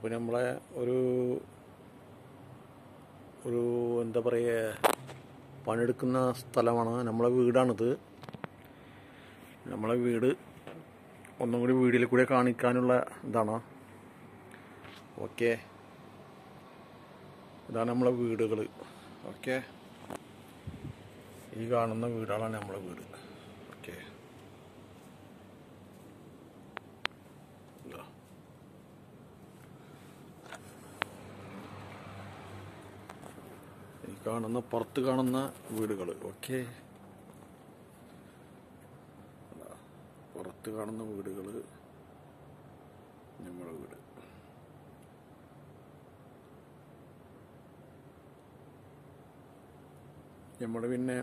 അപ്പോൾ നമ്മളെ ഒരു ഒരു എന്താ പറയുക പണിയെടുക്കുന്ന സ്ഥലമാണ് നമ്മളെ വീടാണിത് നമ്മളെ വീട് ഒന്നും കൂടി വീഡിയോയിൽ കൂടെ കാണിക്കാനുള്ള ഇതാണ് ഓക്കെ ഇതാണ് നമ്മളെ വീടുകൾ ഓക്കെ ഈ കാണുന്ന വീടുകളാണ് നമ്മളെ വീട് ഓക്കെ ഇതാ. ഈ കാണുന്ന പുറത്ത് കാണുന്ന വീടുകൾ ഓക്കെ പുറത്ത് കാണുന്ന വീടുകൾ നമ്മളെ വീട് നമ്മുടെ പിന്നെ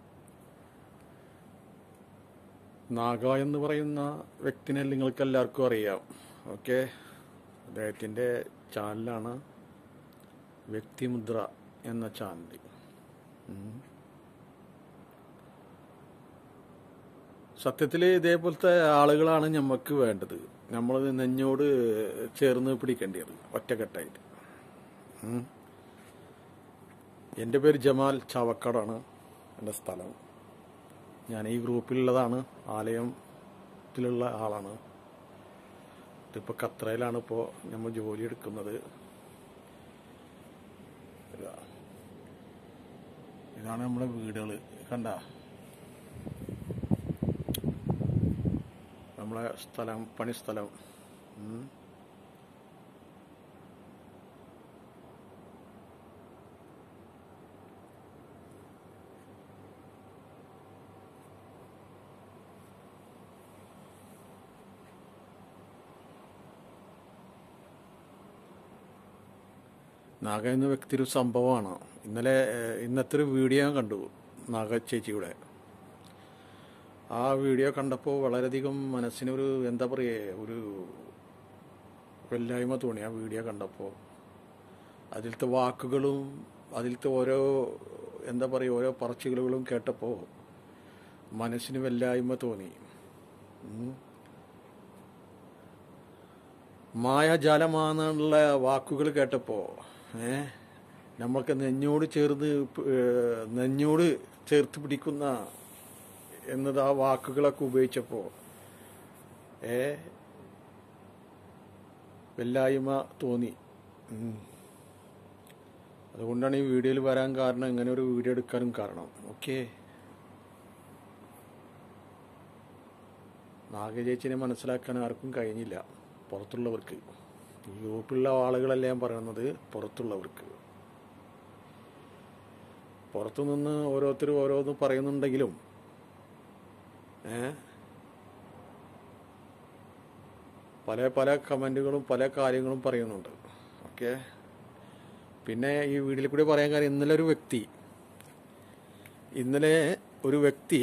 നാഗ എന്ന് പറയുന്ന വ്യക്തിനെ നിങ്ങൾക്ക് എല്ലാവർക്കും അറിയാം ഓക്കെ അദ്ദേഹത്തിൻ്റെ ചാനലാണ് വ്യക്തിമുദ്ര എന്ന ചാനൽ ഉം. സത്യത്തിൽ ഇതേപോലത്തെ ആളുകളാണ് നമുക്ക് വേണ്ടത് നമ്മൾ നെഞ്ഞോട് ചേർന്ന് പിടിക്കേണ്ടത് ഒറ്റക്കെട്ടായിട്ട് ഉം. എൻ്റെ പേര് ജമാൽ ചാവക്കാടാണ് എൻ്റെ സ്ഥലം ഞാൻ ഈ ഗ്രൂപ്പിലുള്ളതാണ് ആലയത്തിലുള്ള ആളാണ് ഇതിപ്പോൾ ഖത്രയിലാണ് ഇപ്പോൾ നമ്മൾ ജോലി എടുക്കുന്നത് ഇതാ. ഇതാണ് നമ്മളെ വീടുകൾ കണ്ട നമ്മളെ സ്ഥലം പണിസ്ഥലം ഉം. നാഗ എന്ന വ്യക്തി ഒരു സംഭവമാണ് ഇന്നലെ ഏഹ്, ഇന്നത്തെ ഒരു വീഡിയോ ഞാൻ കണ്ടു നാഗ ചേച്ചിയുടെ ആ വീഡിയോ കണ്ടപ്പോൾ വളരെയധികം മനസ്സിനൊരു എന്താ പറയുക ഒരു വെല്ലായ്മ തോന്നി ആ വീഡിയോ കണ്ടപ്പോൾ അതിലത്തെ വാക്കുകളും അതിലത്തെ ഓരോ എന്താ പറയുക ഓരോ പറച്ചിലുകളും കേട്ടപ്പോൾ മനസ്സിന് വെല്ലായ്മ തോന്നി ഉം. മായാജാലമാണെന്നുള്ള വാക്കുകൾ കേട്ടപ്പോൾ ഏ നമ്മൾക്ക് നെഞ്ഞോട് ചേർന്ന് പ്- ഏ, നെഞ്ഞോട് ചേർത്ത് പിടിക്കുന്ന എന്നത് ആ വാക്കുകളൊക്കെ ഉപയോഗിച്ചപ്പോൾ ഏ വെല്ലായ്മ തോന്നി ഉം. അതുകൊണ്ടാണ് ഈ വീഡിയോയിൽ വരാൻ കാരണം ഇങ്ങനെ ഒരു വീഡിയോ എടുക്കാനും കാരണം ഓക്കെ നാഗചേച്ചിനെ മനസ്സിലാക്കാൻ ആർക്കും കഴിഞ്ഞില്ല പുറത്തുള്ളവർക്ക് ഈ ഗ്രൂപ്പിലുള്ള ആളുകളല്ല ഞാൻ പറയുന്നത് പുറത്തുള്ളവർക്ക് പുറത്തുനിന്ന് ഓരോരുത്തരും ഓരോന്ന് പറയുന്നുണ്ടെങ്കിലും ഏ പല പല കമൻറ്റുകളും പല കാര്യങ്ങളും പറയുന്നുണ്ട് ഓക്കെ പിന്നെ ഈ വീഡിയോയിൽ കൂടി പറയാൻ കാര്യം ഇന്നലെ ഒരു വ്യക്തി ഇന്നലെ ഒരു വ്യക്തി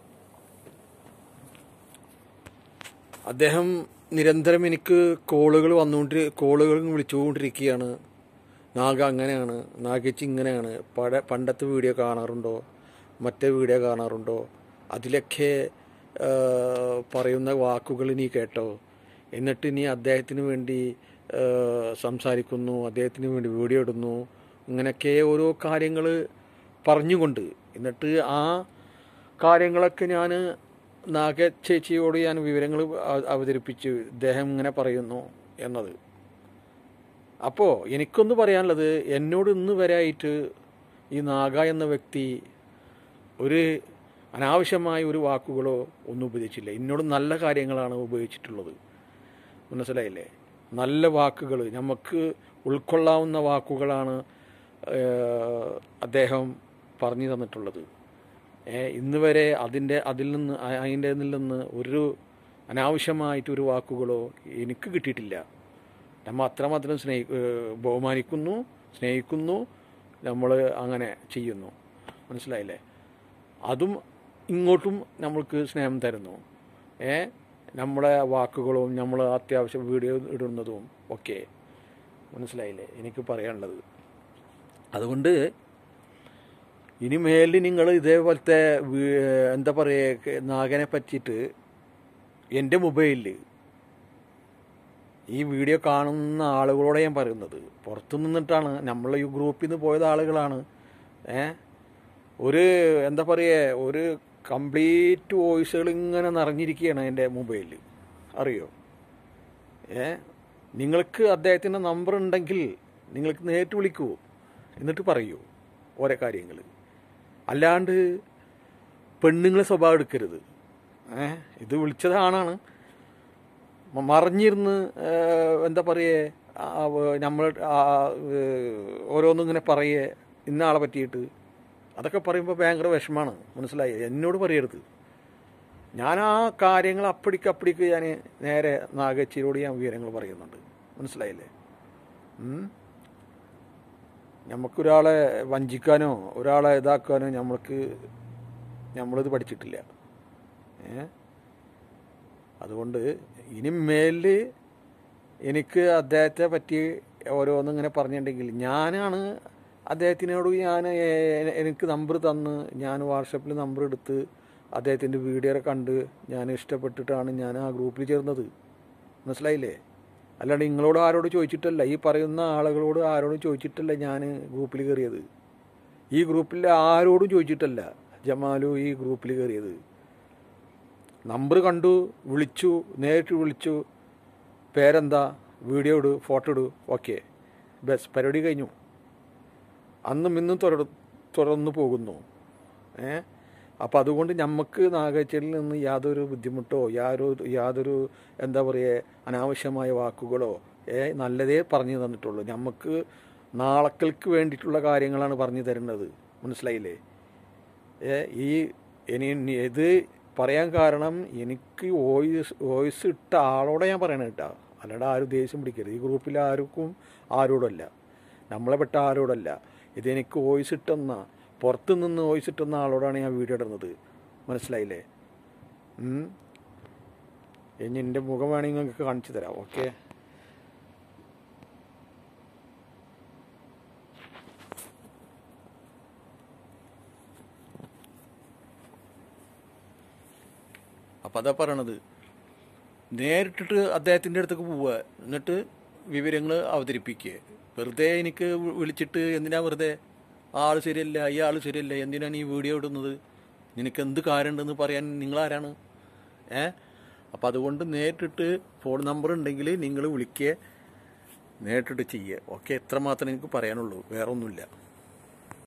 അദ്ദേഹം നിരന്തരം എനിക്ക് കോളുകൾ വന്നുകൊണ്ട് കോളുകൾ വിളിച്ചുകൊണ്ടിരിക്കുകയാണ് നാഗ അങ്ങനെയാണ് നാഗേച്ചി ഇങ്ങനെയാണ് പഴ പണ്ടത്തെ വീഡിയോ കാണാറുണ്ടോ മറ്റേ വീഡിയോ കാണാറുണ്ടോ അതിലൊക്കെ ആ, പറയുന്ന വാക്കുകൾ നീ കേട്ടോ എന്നിട്ട് നീ അദ്ദേഹത്തിന് വേണ്ടി ആ, സംസാരിക്കുന്നു അദ്ദേഹത്തിന് വേണ്ടി വീഡിയോ ഇടുന്നു ഇങ്ങനെയൊക്കെ ഓരോ കാര്യങ്ങൾ പറഞ്ഞുകൊണ്ട് എന്നിട്ട് ആ കാര്യങ്ങളൊക്കെ ഞാൻ നാഗ ചേച്ചിയോട് ഞാൻ വിവരങ്ങൾ അവ- അവതരിപ്പിച്ചു ഇദ്ദേഹം ഇങ്ങനെ പറയുന്നു എന്നത് അപ്പോൾ എനിക്കൊന്ന് പറയാനുള്ളത് എന്നോട് ഇന്ന് വരെ ആയിട്ട് ഈ നാഗ എന്ന വ്യക്തി ഒരു അനാവശ്യമായ ഒരു വാക്കുകളോ ഒന്നും ഉപയോഗിച്ചില്ല എന്നോട് നല്ല കാര്യങ്ങളാണ് ഉപയോഗിച്ചിട്ടുള്ളത് മനസ്സിലായില്ലേ നല്ല വാക്കുകൾ നമുക്ക് ഉൾക്കൊള്ളാവുന്ന വാക്കുകളാണ് ഏഹ്, അദ്ദേഹം പറഞ്ഞു തന്നിട്ടുള്ളത് ഏ, ഇന്ന് വരെ അതിൻ്റെ അതിൽ നിന്ന് അ- അതിൻ്റെ നിന്ന് ഒരു അനാവശ്യമായിട്ടൊരു വാക്കുകളോ എനിക്ക് കിട്ടിയിട്ടില്ല നമ്മൾ അത്രമാത്രം സ്നേഹി ഏഹ് ബഹുമാനിക്കുന്നു സ്നേഹിക്കുന്നു നമ്മൾ അങ്ങനെ ചെയ്യുന്നു മനസ്സിലായില്ലേ അതും ഇങ്ങോട്ടും നമ്മൾക്ക് സ്നേഹം തരുന്നു ഏ നമ്മളെ വാക്കുകളും നമ്മൾ അത്യാവശ്യം വീഡിയോ ഇടുന്നതും ഒക്കെ മനസ്സിലായില്ലേ എനിക്ക് പറയാനുള്ളത് അതുകൊണ്ട് ഇനി മേലിൽ നിങ്ങൾ ഇതേപോലത്തെ വീ- എന്താ പറയുക നാഗനെ പറ്റിയിട്ട് എൻ്റെ മൊബൈലിൽ ഈ വീഡിയോ കാണുന്ന ആളുകളോടെ ഞാൻ പറയുന്നത് പുറത്തു നിന്നിട്ടാണ് നമ്മൾ ഈ ഗ്രൂപ്പിൽ നിന്ന് പോയത് ആളുകളാണ് ഏ ഒരു എന്താ പറയുക ഒരു കംപ്ലീറ്റ് വോയിസുകൾ ഇങ്ങനെ നിറഞ്ഞിരിക്കുകയാണ് എൻ്റെ മൊബൈലിൽ അറിയോ ഏ നിങ്ങൾക്ക് അദ്ദേഹത്തിൻ്റെ നമ്പർ ഉണ്ടെങ്കിൽ നിങ്ങൾക്ക് നേരിട്ട് വിളിക്കൂ എന്നിട്ട് പറയൂ ഓരോ കാര്യങ്ങൾ അല്ലാണ്ട് പെണ്ണുങ്ങളെ സ്വഭാവം എടുക്കരുത് ഏ ഇത് വിളിച്ചത് ആണാണ് മ- മറിഞ്ഞിരുന്ന് ഏ, എന്താ പറയേ നമ്മൾ ഓരോന്നും ഇങ്ങനെ പറയേ ഇന്ന ആളെ പറ്റിയിട്ട് അതൊക്കെ പറയുമ്പോൾ ഭയങ്കര വിഷമാണ് മനസ്സിലായി എന്നോട് പറയരുത് ഞാൻ ആ കാര്യങ്ങൾ അപ്പടിക്ക് അപ്പടിക്ക് ഞാൻ നേരെ നാഗച്ചിരോട് ഞാൻ വിവരങ്ങൾ പറയുന്നുണ്ട് മനസ്സിലായില്ലേ ഉം? നമുക്കൊരാളെ വഞ്ചിക്കാനോ ഒരാളെ ഇതാക്കാനോ നമ്മൾക്ക് നമ്മളിത് പഠിച്ചിട്ടില്ല ഏ അതുകൊണ്ട് ഇനി മേലിൽ എനിക്ക് അദ്ദേഹത്തെ പറ്റി ഓരോന്നും ഇങ്ങനെ പറഞ്ഞിട്ടുണ്ടെങ്കിൽ ഞാനാണ് അദ്ദേഹത്തിനോട് ഞാൻ എ- എനിക്ക് നമ്പർ തന്ന് ഞാൻ വാട്സപ്പിൽ നമ്പർ എടുത്ത് അദ്ദേഹത്തിൻ്റെ വീഡിയോ കണ്ട് ഞാൻ ഇഷ്ടപ്പെട്ടിട്ടാണ് ഞാൻ ആ ഗ്രൂപ്പിൽ ചേർന്നത് മനസ്സിലായില്ലേ അല്ലാണ്ട് നിങ്ങളോട് ആരോട് ചോദിച്ചിട്ടല്ല ഈ പറയുന്ന ആളുകളോട് ആരോടും ചോദിച്ചിട്ടല്ല ഞാൻ ഗ്രൂപ്പിൽ കയറിയത് ഈ ഗ്രൂപ്പിൽ ആരോടും ചോദിച്ചിട്ടല്ല ജമാലു ഈ ഗ്രൂപ്പിൽ കയറിയത് നമ്പർ കണ്ടു വിളിച്ചു നേരിട്ട് വിളിച്ചു പേരെന്താ വീഡിയോ ഇടു ഫോട്ടോ ഇടു ഓക്കെ ബസ് പരിപാടി കഴിഞ്ഞു അന്നും ഇന്നും തുടർ തുറന്നു പോകുന്നു ഏ അപ്പം അതുകൊണ്ട് നമുക്ക് നാഗച്ചലിൽ നിന്ന് യാതൊരു ബുദ്ധിമുട്ടോ യാതൊരു യാതൊരു എന്താ പറയുക അനാവശ്യമായ വാക്കുകളോ ഏ നല്ലതേ പറഞ്ഞു തന്നിട്ടുള്ളൂ നമുക്ക് നാളക്കൾക്ക് വേണ്ടിയിട്ടുള്ള കാര്യങ്ങളാണ് പറഞ്ഞു തരുന്നത് മനസ്സിലായില്ലേ ഏ, ഈ ഇനി ഇനി ഇത് പറയാൻ കാരണം എനിക്ക് വോയിസ് വോയിസ് ഇട്ട ആളോടെ ഞാൻ പറയണ കേട്ടാ അല്ലാണ്ട് ആരും ദേഷ്യം പിടിക്കരുത് ഈ ഗ്രൂപ്പിൽ ആർക്കും ആരോടല്ല നമ്മളെ പെട്ട ആരോടല്ല ഇതെനിക്ക് വോയിസ് ഇട്ടെന്ന പുറത്ത് നിന്ന് വോയിസ് ഇട്ടെന്ന ആളോടാണ് ഞാൻ വീഡിയോ ഇടുന്നത് മനസ്സിലായില്ലേ ഉം. ഇനി എൻ്റെ മുഖം വേണമെങ്കിൽ നിങ്ങൾക്ക് കാണിച്ചു തരാം ഓക്കെ അപ്പം അതാ പറയണത് നേരിട്ടിട്ട് അദ്ദേഹത്തിൻ്റെ അടുത്തേക്ക് പോവുക എന്നിട്ട് വിവരങ്ങൾ അവതരിപ്പിക്കുക വെറുതെ എനിക്ക് വി- വിളിച്ചിട്ട് എന്തിനാ വെറുതെ ആൾ ശരിയല്ല ഈ ആൾ ശരിയല്ല എന്തിനാണ് ഈ വീഡിയോ ഇടുന്നത് നിനക്ക് എന്ത് കാര്യമുണ്ടെന്ന് പറയാൻ നിങ്ങളാരാണ് ഏ അപ്പം അതുകൊണ്ട് നേരിട്ടിട്ട് ഫോൺ നമ്പർ ഉണ്ടെങ്കിൽ നിങ്ങൾ വിളിക്കുക നേരിട്ടിട്ട് ചെയ്യുക ഓക്കെ എത്ര മാത്രമേ എനിക്ക് പറയാനുള്ളൂ വേറെ ഒന്നുമില്ല